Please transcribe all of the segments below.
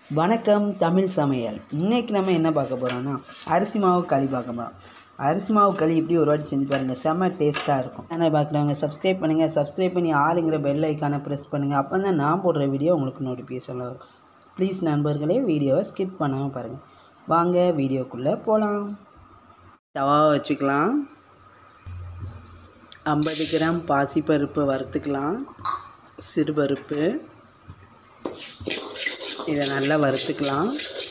வணக்கம் தமிழ் சமையல் இன்னைக்கு நம்ம என்ன பார்க்க போகிறோம்னா அரிசி மாவு களி பார்க்க போகிறோம் அரிசி மாவு களி இப்படி ஒரு வாட்டி செஞ்சு பாருங்கள் செம்ம டேஸ்ட்டாக இருக்கும் சேனல் பார்க்குறவங்க சப்ஸ்கிரைப் பண்ணுங்கள் சப்ஸ்கிரைப் பண்ணி ஆளுங்கிற பெல் ஐக்கானை ப்ரெஸ் பண்ணுங்கள் அப்போ தான் நான் போடுற வீடியோ உங்களுக்கு நோட்டிஃபிகேஷனில் வரும் ப்ளீஸ் நண்பர்களே வீடியோவை ஸ்கிப் பண்ணாமல் பாருங்கள் வாங்க வீடியோக்குள்ளே போகலாம் தவாவை வச்சுக்கலாம் ஐம்பது கிராம் பாசிப்பருப்பு வறுத்துக்கலாம் சிறுபருப்பு இதை நல்லா வறுத்துக்கலாம்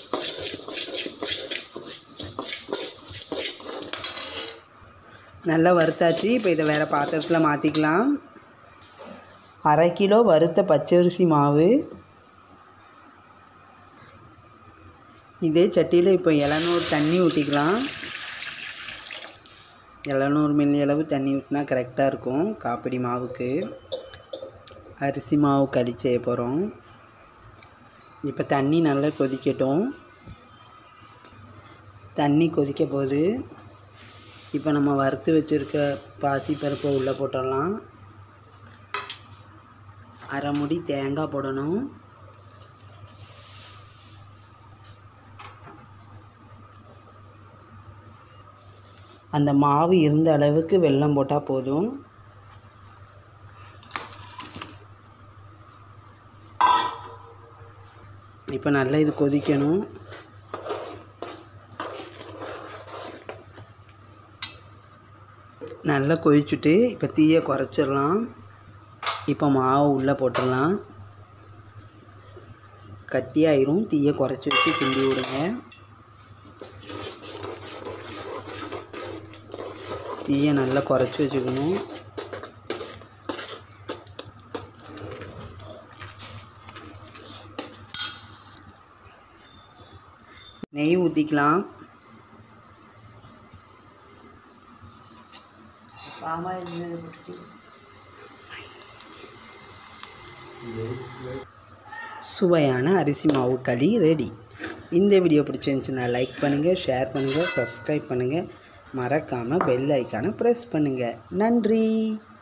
நல்லா வறுத்தாச்சு இப்போ இதை வேறு பாத்திரத்தில் மாற்றிக்கலாம் அரை கிலோ வறுத்த பச்சரிசி மாவு இதே சட்டியில் இப்போ இளநூறு தண்ணி ஊற்றிக்கலாம் எழுநூறு மில்லி அளவு தண்ணி ஊற்றினா கரெக்டாக இருக்கும் காப்பிடி மாவுக்கு அரிசி மாவு களி செய்ய போகிறோம் இப்போ தண்ணி நல்லா கொதிக்கட்டும் தண்ணி கொதிக்க போது இப்போ நம்ம வறுத்து வச்சுருக்க பாசி பருப்பை உள்ளே போட்டுடலாம் அரை முடி தேங்காய் போடணும் அந்த மாவு இருந்த அளவுக்கு வெல்லம் போட்டால் போதும் இப்போ நல்லா இது கொதிக்கணும் நல்லா கொதிச்சுட்டு இப்போ தீயை குறைச்சிடலாம் இப்போ மாவு உள்ளே போட்டுடலாம் கட்டியாயிரும் தீயை குறைச்சி வச்சு கிண்டி விடுங்க தீயை நல்லா குறைச்சி வச்சுக்கணும் நெய் ஊற்றிக்கலாம் சுவையான அரிசி மாவு களி ரெடி இந்த வீடியோ பிடிச்சிருந்துச்சுன்னா லைக் பண்ணுங்கள் ஷேர் பண்ணுங்கள் சப்ஸ்கிரைப் பண்ணுங்கள் மறக்காமல் பெல் ஐக்கானை ப்ரெஸ் பண்ணுங்கள் நன்றி